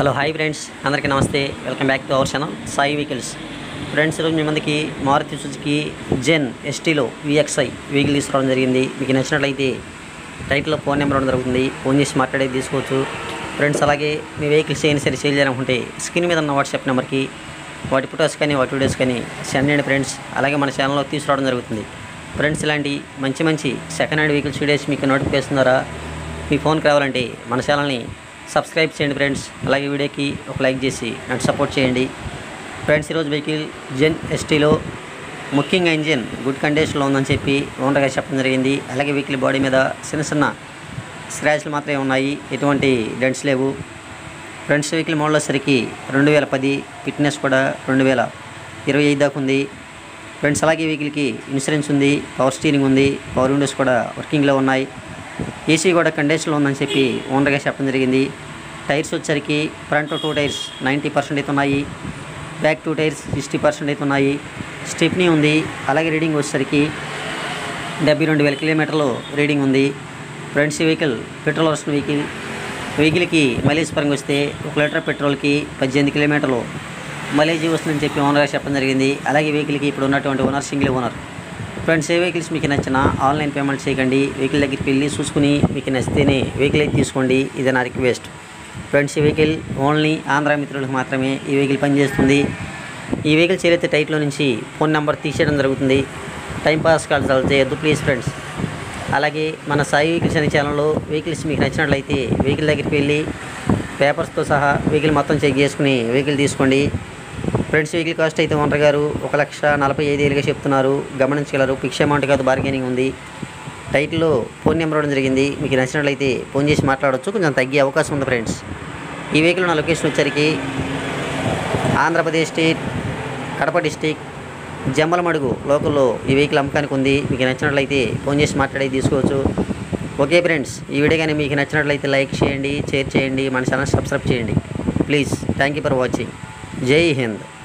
hello hi friends అందరికీ నమస్తే welcome back to our channel Sai vehicles friends ఈరోజు మీ మందికి మారుతి సుజుకి జెన్ ఎస్టీలో విఎక్స్ఐ వెహికల్ తీసుకురావడం జరిగింది మీకు నచ్చినట్లయితే టైటిల్లో ఫోన్ నెంబర్ ఉండడం జరుగుతుంది ఫోన్ చేసి మాట్లాడేది తీసుకోవచ్చు ఫ్రెండ్స్ అలాగే మీ వెహికల్స్ ఏమైనా సరే సేల్ చేయాలనుకుంటే స్క్రీన్ మీద ఉన్న వాట్సాప్ నెంబర్కి వాటి ఫొటోస్ కానీ వాటి వీడియోస్ కానీ సెండ్ చేయండి ఫ్రెండ్స్ అలాగే మన ఛానల్లో తీసుకురావడం జరుగుతుంది ఫ్రెండ్స్ ఇలాంటి మంచి మంచి సెకండ్ హ్యాండ్ వెహికల్స్ వీడియోస్ మీకు నోటిఫికేషన్ ద్వారా మీ ఫోన్కి రావాలంటే మన ఛానల్ని సబ్స్క్రైబ్ చేయండి ఫ్రెండ్స్ అలాగే వీడియోకి ఒక లైక్ చేసి నన్ను సపోర్ట్ చేయండి ఫ్రెండ్స్ ఈరోజు వెహికల్ జెన్ ఎస్టీలో ముఖ్యంగా ఇంజిన్ గుడ్ కండిషన్లో ఉందని చెప్పి ఓనర్గా చెప్పడం జరిగింది అలాగే వెహికల్ బాడీ మీద చిన్న చిన్న స్క్రాచ్లు మాత్రమే ఉన్నాయి ఎటువంటి డెంట్స్ లేవు ఫ్రంట్ వెహికల్ మోడల్ వచ్చేసరికి రెండు వేల పది ఫిట్నెస్ కూడా రెండు వేల ఇరవై ఐదు దాకా ఉంది ఫ్రెండ్స్ అలాగే వెహికల్కి ఇన్సూరెన్స్ ఉంది పవర్ స్టీరింగ్ ఉంది పవర్ విండోస్ కూడా వర్కింగ్లో ఉన్నాయి ఏసీ కూడా కండిషన్లో ఉందని చెప్పి ఓనర్గా చెప్పడం జరిగింది టైర్స్ వచ్చేసరికి front two tyres ninety percent అయితే ఉన్నాయి back two tyres sixty percent అయితే ఉన్నాయి స్టెప్నీ ఉంది అలాగే రీడింగ్ వచ్చేసరికి డెబ్బై రెండు వేల కిలోమీటర్లు రీడింగ్ ఉంది ఫ్రెండ్స్ ఈ వెహికల్ పెట్రోల్ వస్తున్న వెహికల్ వెహికల్కి మైలేజ్ పరంగా వస్తే ఒక లీటర్ పెట్రోల్కి పద్దెనిమిది కిలోమీటర్లు మైలేజ్ వస్తుందని చెప్పి ఓనర్గా చెప్పడం జరిగింది అలాగే వెహికల్కి ఇప్పుడు ఉన్నటువంటి ఓనర్ సింగిల్ ఓనర్ ఫ్రెండ్స్ ఏ వెహికల్స్ మీకు నచ్చిన ఆన్లైన్ పేమెంట్ చేయకండి వెహికల్ దగ్గరికి వెళ్ళి చూసుకుని మీకు నచ్చితేనే వెహికల్ అయితే తీసుకోండి ఇది నా రిక్వెస్ట్ ఫ్రెండ్స్ ఈ వెహికల్ ఓన్లీ ఆంధ్ర మిత్రులకు మాత్రమే ఈ వెహికల్ పనిచేస్తుంది ఈ వెహికల్ చేరైతే టైట్లో నుంచి ఫోన్ నెంబర్ తీసేయడం జరుగుతుంది టైంపాస్ కాల్ చాలా చేయొద్దు ప్లీజ్ ఫ్రెండ్స్ అలాగే మన సాయి వెహికల్స్ అనే ఛానల్లో వెహికల్స్ మీకు నచ్చినట్లయితే వెహికల్ దగ్గరికి వెళ్ళి పేపర్స్తో సహా వెహికల్ మొత్తం చెక్ చేసుకుని వెహికల్ తీసుకోండి ఫ్రెండ్స్ వెహికల్ కాస్ట్ అయితే ఓనర్ గారు ఒక లక్ష నలభై ఐదు వేలుగా చెప్తున్నారు గమనించగలరు ఫిక్స్ అమౌంట్ కాదు బార్గెనింగ్ ఉంది టైటిల్లో ఫోన్ నెంబర్ ఇవ్వడం జరిగింది మీకు నచ్చినట్లయితే ఫోన్ చేసి మాట్లాడవచ్చు కొంచెం తగ్గే అవకాశం ఉంది ఫ్రెండ్స్ ఈ వెహికల్ ఉన్న లొకేషన్ వచ్చరికి ఆంధ్రప్రదేశ్ స్టేట్ కడప డిస్టిక్ జమ్మలమడుగు లోకల్లో ఈ వెహికల్ అమ్మకానికి ఉంది మీకు నచ్చినట్లయితే ఫోన్ చేసి మాట్లాడి తీసుకోవచ్చు ఓకే ఫ్రెండ్స్ ఈ వీడియో కానీ మీకు నచ్చినట్లయితే లైక్ చేయండి షేర్ చేయండి మన ఛానల్ సబ్స్క్రైబ్ చేయండి please thank you for watching జై హింద్